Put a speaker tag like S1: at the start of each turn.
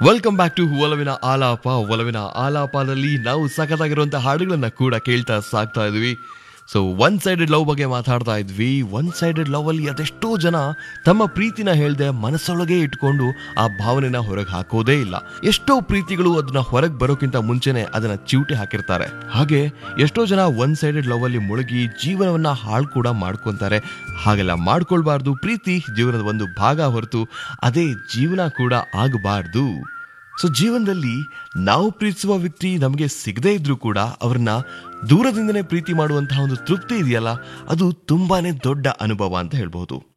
S1: welcome back to ಒಲವಿನ ಆಲಾಪ ಒಲವಿನ ಆಲಾಪದಲ್ಲಿ ನಾವು ಸಖತ್ತಾಗಿರುವಂತಹ ಹಾಡುಗಳನ್ನ ಕೂಡ ಕೇಳ್ತಾ ಸಾಕ್ತಾ ಇದ್ವಿ ಸೊ ಒನ್ ಸೈಡೆಡ್ ಲವ್ ಬಗ್ಗೆ ಮಾತಾಡ್ತಾ ಇದ್ವಿ ಒನ್ ಸೈಡೆಡ್ ಲವ್ ಅಲ್ಲಿ ಅದೆಷ್ಟೋ ಜನ ತಮ್ಮ ಪ್ರೀತಿನ ಹೇಳ್ದೆ ಮನಸ್ಸೊಳಗೆ ಇಟ್ಕೊಂಡು ಆ ಭಾವನೆನ ಹೊರಗೆ ಹಾಕೋದೇ ಇಲ್ಲ ಎಷ್ಟೋ ಪ್ರೀತಿಗಳು ಅದನ್ನ ಹೊರಗೆ ಬರೋಕ್ಕಿಂತ ಮುಂಚೆನೆ ಅದನ್ನ ಚಿವುಟಿ ಹಾಕಿರ್ತಾರೆ ಹಾಗೆ ಎಷ್ಟೋ ಜನ ಒನ್ ಸೈಡೆಡ್ ಲವ್ ಅಲ್ಲಿ ಮುಳುಗಿ ಜೀವನವನ್ನ ಹಾಳು ಕೂಡ ಮಾಡ್ಕೊಂತಾರೆ ಹಾಗೆಲ್ಲ ಮಾಡ್ಕೊಳ್ಬಾರ್ದು ಪ್ರೀತಿ ಜೀವನದ ಒಂದು ಭಾಗ ಹೊರತು ಅದೇ ಜೀವನ ಕೂಡ ಆಗಬಾರ್ದು ಸೊ ಜೀವನದಲ್ಲಿ ನಾವು ಪ್ರೀತಿಸುವ ವ್ಯಕ್ತಿ ನಮಗೆ ಸಿಗದೇ ಇದ್ರೂ ಕೂಡ ಅವ್ರನ್ನ ದೂರದಿಂದನೇ ಪ್ರೀತಿ ಮಾಡುವಂತಹ ಒಂದು ತೃಪ್ತಿ ಇದೆಯಲ್ಲ ಅದು ತುಂಬಾನೇ ದೊಡ್ಡ ಅನುಭವ ಅಂತ ಹೇಳ್ಬಹುದು